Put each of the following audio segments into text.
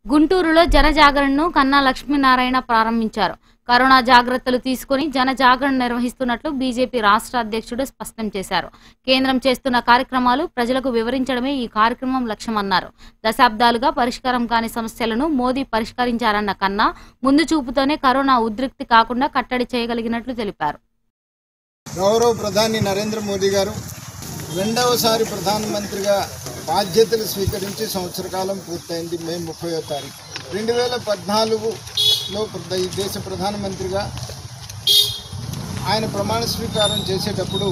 గుంటూరులో జనజాగరణను కన్నా లక్ష్మీనారాయణ ప్రారంభించారు కరోనా జాగ్రత్తలు తీసుకుని జనజాగరణ నిర్వహిస్తున్నట్లు బీజేపీ రాష్ట్ర అధ్యక్షుడు స్పష్టం చేశారు కేంద్రం చేస్తున్న కార్యక్రమాలు ప్రజలకు వివరించడమే ఈ కార్యక్రమం లక్ష్యమన్నారు దశాబ్దాలుగా పరిష్కారం కాని సమస్యలను మోదీ పరిష్కరించారన్న కన్నా ముందు చూపుతోనే కరోనా ఉద్రిక్తి కాకుండా కట్టడి చేయగలిగినట్లు తెలిపారు గౌరవ ప్రధాని నరేంద్ర మోదీ గారు రెండవసారి ప్రధానమంత్రిగా బాధ్యతలు స్వీకరించి సంవత్సర కాలం పూర్తయింది మే ముప్పయో తారీఖు రెండు వేల పద్నాలుగులో ప్ర- ఈ దేశ ప్రధానమంత్రిగా ఆయన ప్రమాణ స్వీకారం చేసేటప్పుడు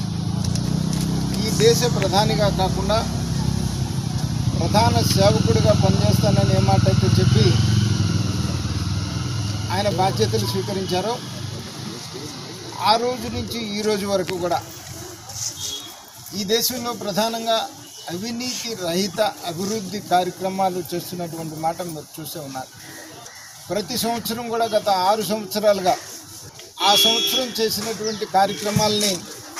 ఈ దేశ ప్రధానిగా కాకుండా ప్రధాన సేవకుడిగా పనిచేస్తానని ఏ మాట అయితే చెప్పి ఆయన బాధ్యతలు స్వీకరించారో ఆ రోజు నుంచి ఈ రోజు వరకు కూడా ఈ దేశంలో ప్రధానంగా అవినీతి రహిత అభివృద్ధి కార్యక్రమాలు చేస్తున్నటువంటి మాట మీరు చూసే ఉన్నారు ప్రతి సంవత్సరం కూడా గత ఆరు సంవత్సరాలుగా ఆ సంవత్సరం చేసినటువంటి కార్యక్రమాలని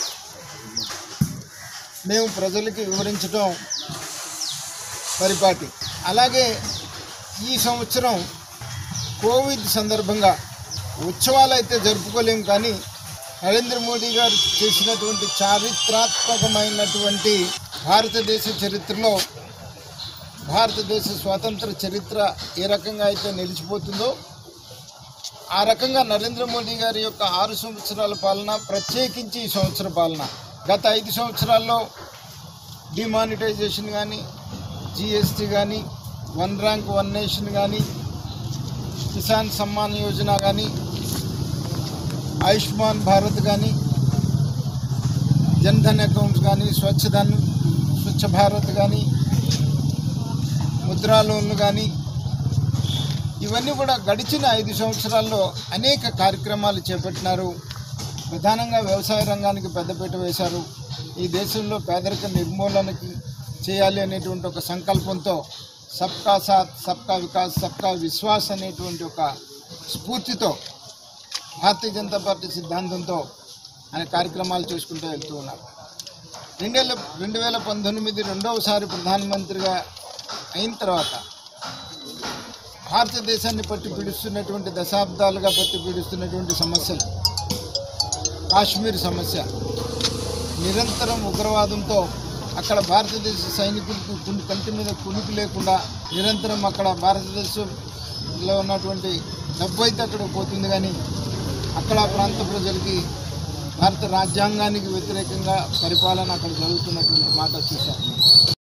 మేము ప్రజలకి వివరించడం పరిపాటి అలాగే ఈ సంవత్సరం కోవిడ్ సందర్భంగా ఉత్సవాలు అయితే జరుపుకోలేము కానీ నరేంద్ర మోడీ గారు చేసినటువంటి చారిత్రాత్మకమైనటువంటి భారతదేశ చరిత్రలో భారతదేశ స్వాతంత్ర చరిత్ర ఏ రకంగా అయితే నిలిచిపోతుందో ఆ రకంగా నరేంద్ర మోడీ గారి యొక్క ఆరు సంవత్సరాల పాలన ప్రత్యేకించి ఈ సంవత్సర పాలన గత ఐదు సంవత్సరాల్లో డిమానిటైజేషన్ కానీ జిఎస్టీ కానీ వన్ ర్యాంక్ వన్ నేషన్ కానీ కిసాన్ సమ్మాన్ యోజన కానీ ఆయుష్మాన్ భారత్ కానీ జన్ధన్ అకౌంట్స్ కానీ స్వచ్ఛ ధన్ స్వచ్ఛ భారత్ కానీ ముద్రా లోన్లు కానీ ఇవన్నీ కూడా గడిచిన ఐదు సంవత్సరాల్లో అనేక కార్యక్రమాలు చేపట్టినారు ప్రధానంగా వ్యవసాయ రంగానికి పెద్దపీట వేశారు ఈ దేశంలో పేదరిక నిర్మూలనకి చేయాలి అనేటువంటి ఒక సంకల్పంతో సబ్కా సాత్ సబ్కా వికాస్ సబ్కా విశ్వాస్ అనేటువంటి ఒక స్ఫూర్తితో భారతీయ జనతా పార్టీ సిద్ధాంతంతో ఆయన కార్యక్రమాలు చేసుకుంటూ వెళ్తూ ఉన్నారు రెండు వేల రెండు వేల పంతొమ్మిది రెండవసారి ప్రధానమంత్రిగా అయిన తర్వాత భారతదేశాన్ని పట్టి పీడిస్తున్నటువంటి దశాబ్దాలుగా పట్టి పీడిస్తున్నటువంటి సమస్యలు కాశ్మీర్ సమస్య నిరంతరం ఉగ్రవాదంతో అక్కడ భారతదేశ సైనికులకు కుని కంటి మీద కునికి లేకుండా నిరంతరం అక్కడ భారతదేశంలో ఉన్నటువంటి డబ్బు అయితే అక్కడ పోతుంది కానీ అక్కడ ఆ ప్రాంత ప్రజలకి భారత రాజ్యాంగానికి వ్యతిరేకంగా పరిపాలన అక్కడ జరుగుతున్నటువంటి మాట చూశాం